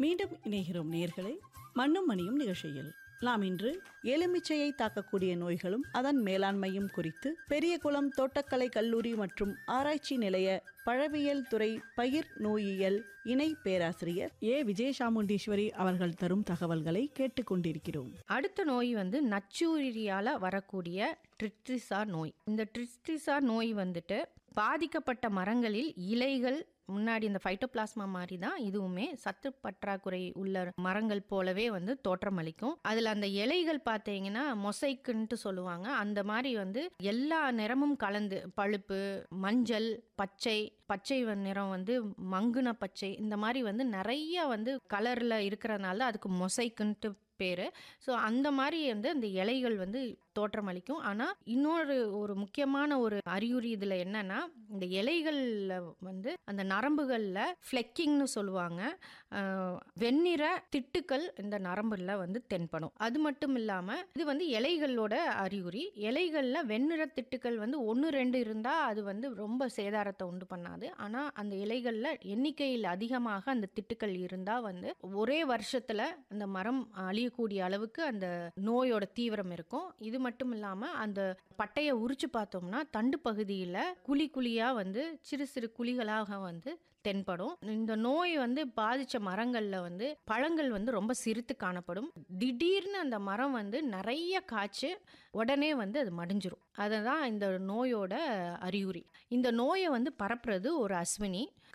மீண்டும் இணைகிறோம் நேர்களை மண்ணும் மணியும் நிகழ்ச்சியில் நாம் இன்று எலுமிச்சையை தாக்கக்கூடிய நோய்களும் அதன் மேலாண்மையும் குறித்து பெரியகுளம் தோட்டக்கலை கல்லூரி மற்றும் ஆராய்ச்சி நிலைய பழவியல் துறை பயிர் நோயியல் இணை பேராசிரியர் ஏ விஜயசாமுண்டீஸ்வரி அவர்கள் தரும் தகவல்களை கேட்டுக்கொண்டிருக்கிறோம் அடுத்த நோய் வந்து நச்சூரியால வரக்கூடிய ட்ரிஸ்டிசா நோய் இந்த ட்ரிஸ்டிசா நோய் வந்துட்டு பாதிக்கப்பட்ட மரங்களில் இலைகள் முன்னாடி இந்த ஃபைட்டோபிளாஸ்மா மாதிரி தான் இதுவுமே சத்து பற்றாக்குறை உள்ள மரங்கள் போலவே வந்து தோற்றமளிக்கும் அதில் அந்த இலைகள் பார்த்தீங்கன்னா மொசைக்குன்ட்டு சொல்லுவாங்க அந்த மாதிரி வந்து எல்லா நிறமும் கலந்து பழுப்பு மஞ்சள் பச்சை பச்சை வ- நிறம் வந்து மங்குன பச்சை இந்த மாதிரி வந்து நிறைய வந்து கலரில் இருக்கிறனால அதுக்கு மொசைக்குன்ட்டு பேர் ஸோ அந்த மாதிரி வந்து அந்த இலைகள் வந்து தோற்றமளிக்கும் ஆனால் இன்னொரு ஒரு முக்கியமான ஒரு அறிகுறி இதில் என்னன்னா இந்த இலைகளில் வந்து அந்த நரம்புகளில் ஃப்ளெக்கிங்னு சொல்லுவாங்க ஆஹ், வெண்ணிற திட்டுக்கள் இந்த நரம்புல வந்து தென்படும் அது மட்டும் இல்லாமல் இது வந்து இலைகளோட அறிகுறி இலைகளில் வெண்ணிற திட்டுக்கள் வந்து ஒன்று ரெண்டு இருந்தால் அது வந்து ரொம்ப சேதாரத்தை உண்டு பண்ணாது ஆனால் அந்த இலைகளில் எண்ணிக்கையில் அதிகமாக அந்த திட்டுக்கள் இருந்தால் வந்து ஒரே வருஷத்தில் அந்த மரம் அழியக்கூடிய அளவுக்கு அந்த நோயோட தீவிரம் இருக்கும் இது மட்டும் இல்லாமல் அந்த பட்டையை உரிச்சு பார்த்தோம்னா தண்டு பகுதியில் குழி குழியாக வந்து சிறு சிறு குழிகளாக வந்து தென்படும் இந்த நோய் வந்து பாதித்த மரங்களில் வந்து பழங்கள் வந்து ரொம்ப சிறுத்து காணப்படும் திடீர்னு அந்த மரம் வந்து நிறைய காய்ச்சி உடனே வந்து அது மடிஞ்சிரும் அதுதான் இந்த நோயோட அறிகுறி இந்த நோயை வந்து பரப்புறது ஒரு அஸ்வினி